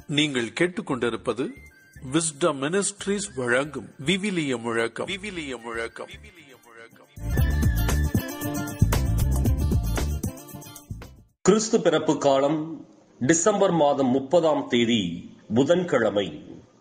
நீங்கள் கேட்டுக்கொண்டிருப்பது wisdom ministries வழங்கும் விவிலிய முழக்கம் விவிலிய முழக்கம் விவிலிய முழக்கம் கிறிஸ்து பிறப்பு காலம் டிசம்பர் மாதம் முப்பதாம் தேதி புதன்கிழமை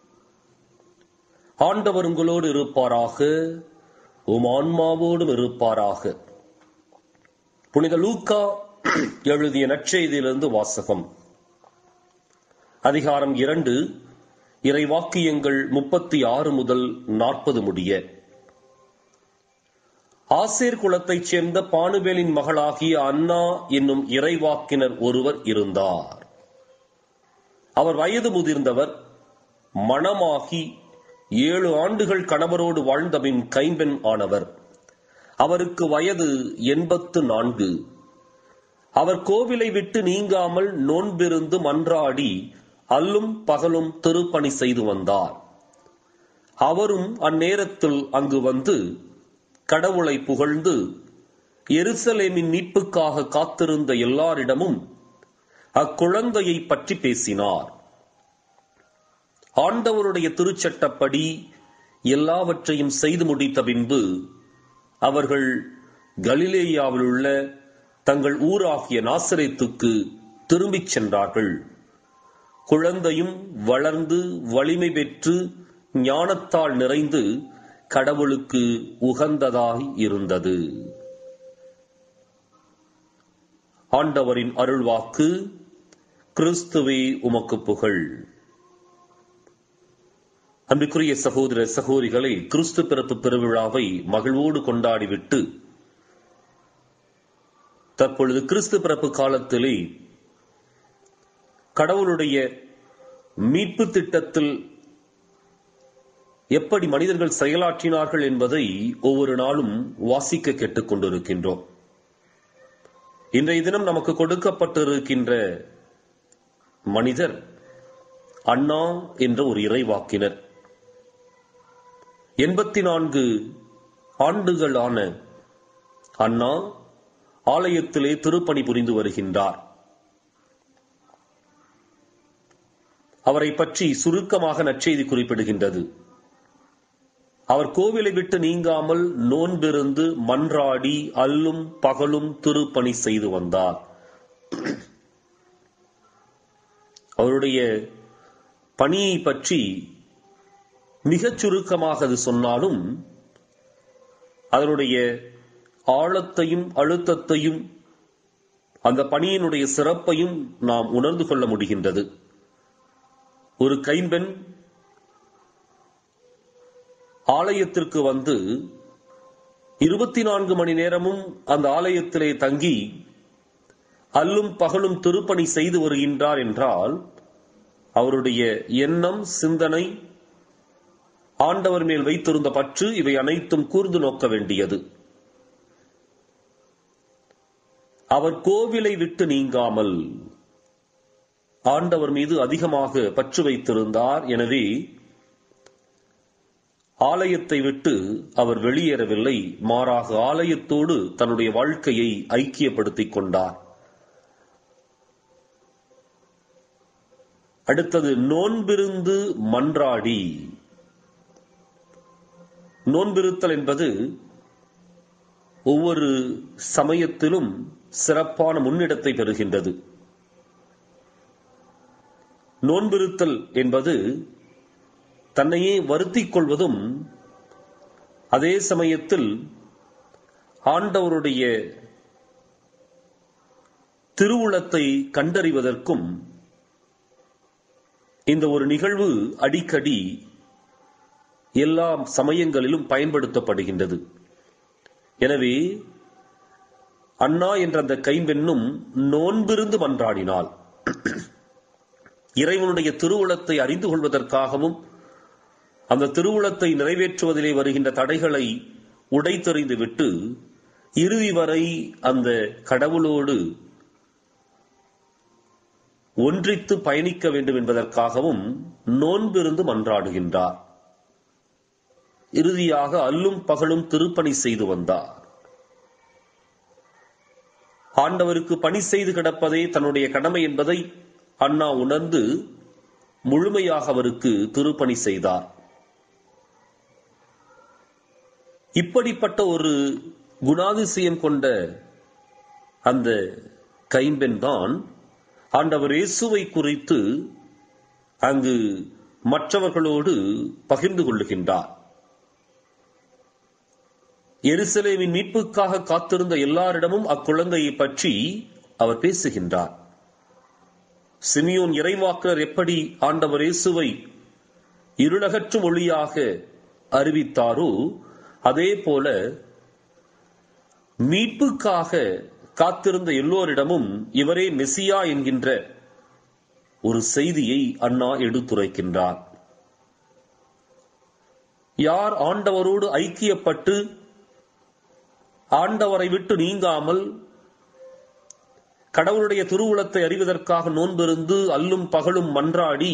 ஆண்டவர் உங்களோடு இருப்பாராக உம் ஆன்மாவோடும் இருப்பாராக புனித லூக்கா எழுதிய நற்செய்தியிலிருந்து வாசகம் அதிகாரம் இரண்டு இறைவாக்கியங்கள் முப்பத்தி ஆறு முதல் நாற்பது முடிய ஆசேர் குலத்தைச் சேர்ந்த பானுவேலின் மகளாகிய அன்னா என்னும் இறைவாக்கினர் ஒருவர் இருந்தார் அவர் வயது முதிர்ந்தவர் மணமாகி ஏழு ஆண்டுகள் கணவரோடு வாழ்ந்தபின் கைம்பெண் ஆனவர் அவருக்கு வயது எண்பத்து நான்கு அவர் கோவிலை விட்டு நீங்காமல் நோன்பிருந்து மன்றாடி அல்லும் பகலும் திருப்பணி செய்து வந்தார் அவரும் அந்நேரத்தில் அங்கு வந்து கடவுளை புகழ்ந்து எருசலேமின் மீட்புக்காக காத்திருந்த எல்லாரிடமும் அக்குழந்தையை பற்றி பேசினார் ஆண்டவருடைய திருச்சட்டப்படி எல்லாவற்றையும் செய்து முடித்த பின்பு அவர்கள் கலிலேயாவில் உள்ள தங்கள் ஊராகிய நாசரேத்துக்கு திரும்பிச் சென்றார்கள் குழந்தையும் வளர்ந்து வலிமை பெற்று ஞானத்தால் நிறைந்து கடவுளுக்கு உகந்ததாய் இருந்தது ஆண்டவரின் அருள்வாக்கு கிறிஸ்துவே உமக்கு புகழ் அன்புக்குரிய சகோதர சகோதரிகளை கிறிஸ்து பிறப்பு பெருவிழாவை மகிழ்வோடு கொண்டாடிவிட்டு தற்பொழுது கிறிஸ்து பிறப்பு காலத்திலே கடவுளுடைய மீட்பு திட்டத்தில் எப்படி மனிதர்கள் செயலாற்றினார்கள் என்பதை ஒவ்வொரு நாளும் வாசிக்க கேட்டுக் கொண்டிருக்கின்றோம் இன்றைய தினம் நமக்கு கொடுக்கப்பட்டிருக்கின்ற மனிதர் அண்ணா என்ற ஒரு இறைவாக்கினர் எண்பத்தி நான்கு ஆண்டுகளான அண்ணா ஆலயத்திலே திருப்பணி புரிந்து வருகின்றார் அவரை பற்றி சுருக்கமாக நற்செய்தி குறிப்பிடுகின்றது அவர் கோவிலை விட்டு நீங்காமல் நோன்பிருந்து மன்றாடி அல்லும் பகலும் திருப்பணி செய்து வந்தார் அவருடைய பணியை பற்றி மிகச் சுருக்கமாக அது சொன்னாலும் அதனுடைய ஆழத்தையும் அழுத்தத்தையும் அந்த பணியினுடைய சிறப்பையும் நாம் உணர்ந்து கொள்ள முடிகின்றது ஒரு கைம்பெண் ஆலயத்திற்கு வந்து இருபத்தி நான்கு மணி நேரமும் அந்த ஆலயத்திலே தங்கி அல்லும் பகலும் திருப்பணி செய்து வருகின்றார் என்றால் அவருடைய எண்ணம் சிந்தனை ஆண்டவர் மேல் வைத்திருந்த பற்று இவை அனைத்தும் கூர்ந்து நோக்க வேண்டியது அவர் கோவிலை விட்டு நீங்காமல் ஆண்டவர் மீது அதிகமாக பற்று வைத்திருந்தார் எனவே ஆலயத்தை விட்டு அவர் வெளியேறவில்லை மாறாக ஆலயத்தோடு தன்னுடைய வாழ்க்கையை ஐக்கியப்படுத்திக் கொண்டார் அடுத்தது நோன்பிருந்து மன்றாடி நோன்பிருத்தல் என்பது ஒவ்வொரு சமயத்திலும் சிறப்பான முன்னிடத்தை பெறுகின்றது நோன்பிருத்தல் என்பது தன்னையே வருத்திக் கொள்வதும் அதே சமயத்தில் ஆண்டவருடைய திருவுளத்தை கண்டறிவதற்கும் இந்த ஒரு நிகழ்வு அடிக்கடி எல்லா சமயங்களிலும் பயன்படுத்தப்படுகின்றது எனவே அண்ணா என்ற அந்த கைம்பெண்ணும் நோன்பிருந்து மன்றாடினாள் இறைவனுடைய திருவுளத்தை அறிந்து கொள்வதற்காகவும் அந்த திருவுளத்தை நிறைவேற்றுவதிலே வருகின்ற தடைகளை உடைத்தெறிந்து விட்டு இறுதி வரை அந்த கடவுளோடு ஒன்றித்து பயணிக்க வேண்டும் என்பதற்காகவும் நோன்பிருந்து மன்றாடுகின்றார் இறுதியாக அல்லும் பகலும் திருப்பணி செய்து வந்தார் ஆண்டவருக்கு பணி செய்து கிடப்பதே தன்னுடைய கடமை என்பதை அண்ணா உணர்ந்து முழுமையாக அவருக்கு திருப்பணி செய்தார் இப்படிப்பட்ட ஒரு குணாதிசயம் கொண்ட அந்த கைம்பெண் தான் ஆண்டவர் இயேசுவை குறித்து அங்கு மற்றவர்களோடு பகிர்ந்து கொள்ளுகின்றார் எருசலேமின் மீட்புக்காக காத்திருந்த எல்லாரிடமும் அக்குழந்தையை பற்றி அவர் பேசுகின்றார் சிமியோன் இறைவாக்கர் எப்படி ஆண்டவர் இயேசுவை இருளகற்றும் ஒளியாக அறிவித்தாரோ அதே போல மீட்புக்காக காத்திருந்த எல்லோரிடமும் இவரே மெசியா என்கின்ற ஒரு செய்தியை அண்ணா எடுத்துரைக்கின்றார் யார் ஆண்டவரோடு ஐக்கியப்பட்டு ஆண்டவரை விட்டு நீங்காமல் கடவுளுடைய திருவுளத்தை அறிவதற்காக நோன்பிருந்து அல்லும் பகலும் மன்றாடி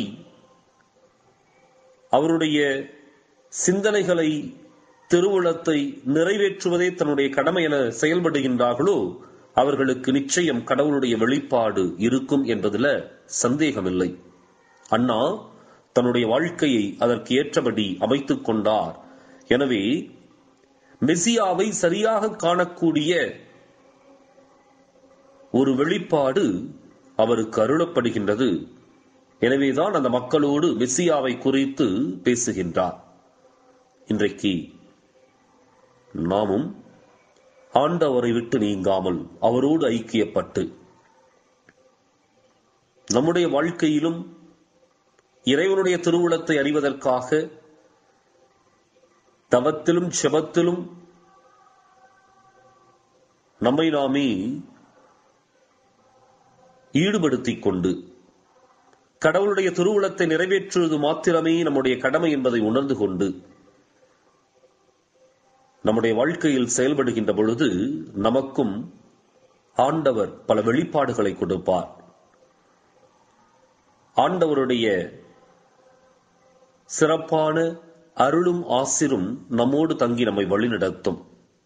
அவருடைய சிந்தனைகளை திருவுளத்தை நிறைவேற்றுவதே தன்னுடைய கடமை என செயல்படுகின்றார்களோ அவர்களுக்கு நிச்சயம் கடவுளுடைய வெளிப்பாடு இருக்கும் என்பதுல சந்தேகமில்லை அண்ணா தன்னுடைய வாழ்க்கையை அதற்கு ஏற்றபடி அமைத்துக் கொண்டார் எனவே மெசியாவை சரியாக காணக்கூடிய ஒரு வெளிப்பாடு அவருக்கு அருளப்படுகின்றது எனவேதான் அந்த மக்களோடு மெசியாவை குறித்து பேசுகின்றார் இன்றைக்கு நாமும் ஆண்டவரை விட்டு நீங்காமல் அவரோடு ஐக்கியப்பட்டு நம்முடைய வாழ்க்கையிலும் இறைவனுடைய திருவுளத்தை அறிவதற்காக தவத்திலும் செபத்திலும் நம்மை நாமே ஈடுபடுத்திக் கொண்டு கடவுளுடைய திருவுளத்தை நிறைவேற்றுவது மாத்திரமே நம்முடைய கடமை என்பதை உணர்ந்து கொண்டு நம்முடைய வாழ்க்கையில் செயல்படுகின்ற பொழுது நமக்கும் ஆண்டவர் பல வெளிப்பாடுகளை கொடுப்பார் ஆண்டவருடைய சிறப்பான அருளும் ஆசிரும் நம்மோடு தங்கி நம்மை வழிநடத்தும்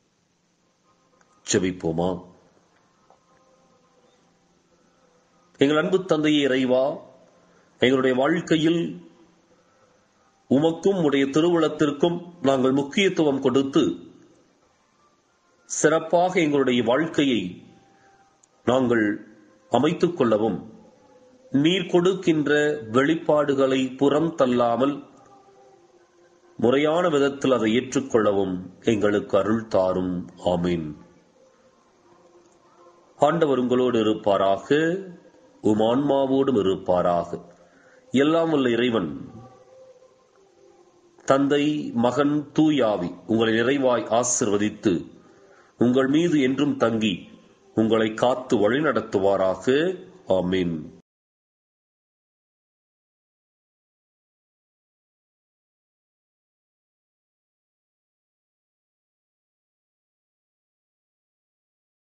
செபிப்போமா எங்கள் அன்பு தந்தையே இறைவா எங்களுடைய வாழ்க்கையில் உமக்கும் உடைய திருவுளத்திற்கும் நாங்கள் முக்கியத்துவம் கொடுத்து சிறப்பாக எங்களுடைய வாழ்க்கையை நாங்கள் அமைத்துக் கொள்ளவும் நீர் கொடுக்கின்ற வெளிப்பாடுகளை புறம் தள்ளாமல் முறையான விதத்தில் அதை ஏற்றுக்கொள்ளவும் எங்களுக்கு அருள் தாரும் ஆமீன் ஆண்டவர் உங்களோடு இருப்பாராக உம் ஆன்மாவோடும் இருப்பாராக எல்லாம் உள்ள இறைவன் தந்தை மகன் தூயாவி உங்களை நிறைவாய் ஆசிர்வதித்து உங்கள் மீது என்றும் தங்கி உங்களை காத்து வழிநடத்துவாராக ஆமீன்